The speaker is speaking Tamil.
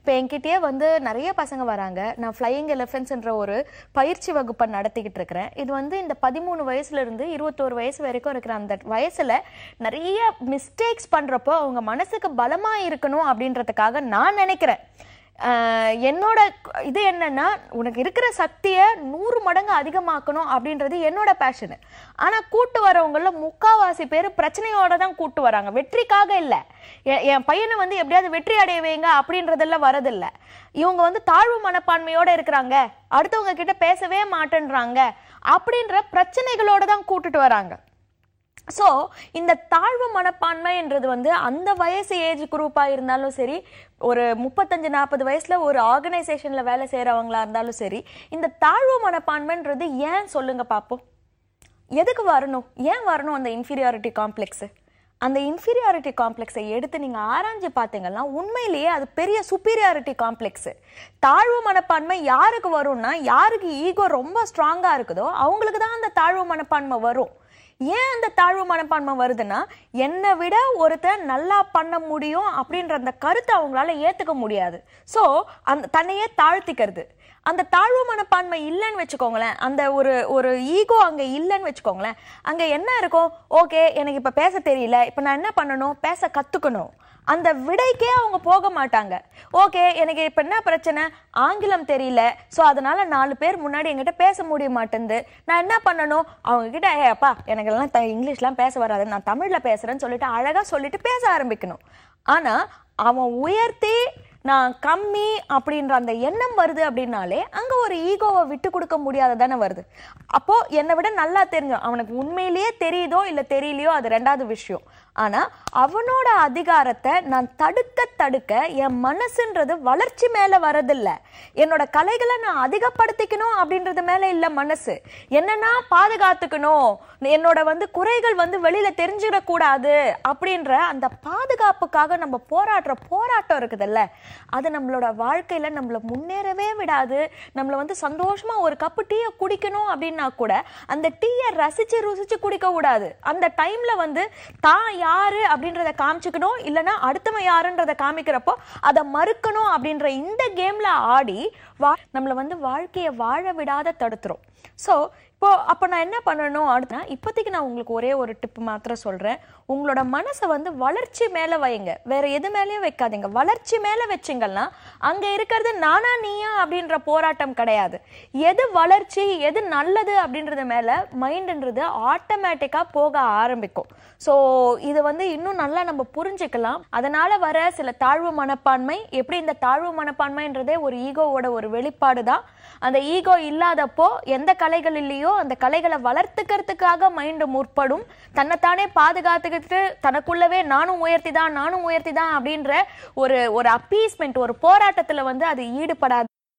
இப்போ என்கிட்டயே வந்து நிறைய பசங்க வராங்க நான் ஃப்ளையிங் எலிஃபென்ட்ஸ்ன்ற ஒரு பயிற்சி வகுப்பை நடத்திக்கிட்டு இருக்கிறேன் இது வந்து இந்த பதிமூணு வயசுல இருந்து இருபத்தோரு வயசு வரைக்கும் இருக்கிற அந்த வயசுல நிறைய மிஸ்டேக்ஸ் பண்றப்போ அவங்க மனசுக்கு பலமா இருக்கணும் அப்படின்றதுக்காக நான் நினைக்கிறேன் ஆஹ் என்னோட க- இது என்னன்னா உனக்கு இருக்கிற சக்தியை நூறு மடங்கு அதிகமாக்கணும் அப்படின்றது என்னோட பேஷனு ஆனா கூட்டு வரவங்கள முக்காவாசி பேர் பிரச்சனையோட தான் கூட்டு வராங்க வெற்றிக்காக இல்ல எ- என் பையனை வந்து எப்படியாவது வெற்றி அடைய வைங்க அப்படின்றதெல்லாம் வரதில்ல இவங்க வந்து தாழ்வு மனப்பான்மையோட இருக்கிறாங்க அடுத்தவங்க கிட்ட பேசவே மாட்டேன்றாங்க அப்படின்ற பிரச்சனைகளோட தான் கூட்டிட்டு வராங்க ஸோ இந்த தாழ்வு மனப்பான்மைன்றது வந்து அந்த வயசு ஏஜ் குரூப்பாக இருந்தாலும் சரி ஒரு முப்பத்தஞ்சு நாற்பது வயசில் ஒரு ஆர்கனைசேஷனில் வேலை செய்கிறவங்களா இருந்தாலும் சரி இந்த தாழ்வு மனப்பான்மைன்றது ஏன் சொல்லுங்க பார்ப்போம் எதுக்கு வரணும் ஏன் வரணும் அந்த இன்ஃபீரியாரிட்டி காம்ப்ளெக்ஸு அந்த இன்ஃபீரியாரிட்டி காம்ப்ளெக்ஸை எடுத்து நீங்கள் ஆராய்ஞ்சு பார்த்தீங்கன்னா உண்மையிலேயே அது பெரிய சுப்பீரியாரிட்டி காம்ப்ளெக்ஸு தாழ்வு மனப்பான்மை யாருக்கு வரும்னா யாருக்கு ஈகோ ரொம்ப ஸ்ட்ராங்காக இருக்குதோ அவங்களுக்கு தான் அந்த தாழ்வு மனப்பான்மை வரும் ஏன் அந்த தாழ்வு மனப்பான்மை வருதுன்னா என்னை விட ஒருத்தன் நல்லா பண்ண முடியும் அப்படின்ற அந்த கருத்தை அவங்களால ஏத்துக்க முடியாது ஸோ அந்த தன்னையே தாழ்த்திக்கிறது அந்த தாழ்வு மனப்பான்மை இல்லைன்னு வச்சுக்கோங்களேன் அந்த ஒரு ஒரு ஈகோ அங்கே இல்லைன்னு வச்சுக்கோங்களேன் அங்கே என்ன இருக்கும் ஓகே எனக்கு இப்போ பேச தெரியல இப்போ நான் என்ன பண்ணணும் பேச கற்றுக்கணும் அந்த விடைக்கே அவங்க போக மாட்டாங்க ஓகே எனக்கு இப்போ என்ன பிரச்சனை ஆங்கிலம் தெரியல ஸோ அதனால நாலு பேர் முன்னாடி என்கிட்ட பேச முடிய மாட்டேங்குது நான் என்ன பண்ணணும் அவங்க கிட்ட ஏ அப்பா எனக்கு எல்லாம் த- இங்கிலீஷ்லாம் பேச வராது நான் தமிழில் பேசுகிறேன்னு சொல்லிட்டு அழகாக சொல்லிட்டு பேச ஆரம்பிக்கணும் ஆனால் அவன் உயர்த்தி நான் கம்மி அப்படின்ற அந்த எண்ணம் வருது அப்படின்னாலே அங்க ஒரு ஈகோவை விட்டு கொடுக்க முடியாத தானே வருது அப்போ என்னை விட நல்லா தெரிஞ்சோம் அவனுக்கு உண்மையிலேயே தெரியுதோ இல்ல தெரியலையோ அது ரெண்டாவது விஷயம் ஆனா அவனோட அதிகாரத்தை நான் தடுக்க தடுக்க என் மனசுன்றது வளர்ச்சி மேல வரதில்ல என்னோட கலைகளை நான் அதிகப்படுத்திக்கணும் அப்படின்றது மேல இல்ல மனசு என்னன்னா பாதுகாத்துக்கணும் என்னோட வந்து குறைகள் வந்து வெளியில தெரிஞ்சிடக்கூடாது அப்படின்ற அந்த பாதுகாப்புக்காக நம்ம போராடுற போராட்டம் இருக்குதுல்ல அது நம்மளோட வாழ்க்கையில நம்மள முன்னேறவே விடாது நம்மள வந்து சந்தோஷமா ஒரு கப்பு டீயை குடிக்கணும் அப்படின்னா கூட அந்த டீயை ரசிச்சு ருசிச்சு குடிக்க கூடாது அந்த டைம்ல வந்து தான் யாரு அப்படின்றத காமிச்சுக்கணும் இல்லைன்னா அடுத்தவன் யாருன்றத காமிக்கிறப்போ அதை மறுக்கணும் அப்படின்ற இந்த கேம்ல ஆடி வா நம்மள வந்து வாழ்க்கையை வாழ விடாத தடுத்துரும் ஸோ இப்போ அப்போ நான் என்ன பண்ணணும் அடுத்தா இப்போதைக்கு நான் உங்களுக்கு ஒரே ஒரு டிப் மாத்திரம் சொல்கிறேன் உங்களோட மனசை வந்து வளர்ச்சி மேலே வைங்க வேற எது மேலேயும் வைக்காதீங்க வளர்ச்சி மேலே வச்சிங்கன்னா அங்கே இருக்கிறது நானா நீயா அப்படின்ற போராட்டம் கிடையாது எது வளர்ச்சி எது நல்லது அப்படின்றது மேலே மைண்டுன்றது ஆட்டோமேட்டிக்காக போக ஆரம்பிக்கும் ஸோ இது வந்து இன்னும் நல்லா நம்ம புரிஞ்சுக்கலாம் அதனால வர சில தாழ்வு மனப்பான்மை எப்படி இந்த தாழ்வு மனப்பான்மைன்றதே ஒரு ஈகோவோட ஒரு வெளிப்பாடு தான் அந்த ஈகோ இல்லாதப்போ எந்த கலைகள் இல்லையோ அந்த கலைகளை வளர்த்துக்கிறதுக்காக மைண்டு முற்படும் தன்னைத்தானே பாதுகாத்துக்கிட்டு தனக்குள்ளவே நானும் உயர்த்தி தான் நானும் உயர்த்தி தான் அப்படின்ற ஒரு ஒரு அப்பீஸ்மெண்ட் ஒரு போராட்டத்துல வந்து அது ஈடுபடாது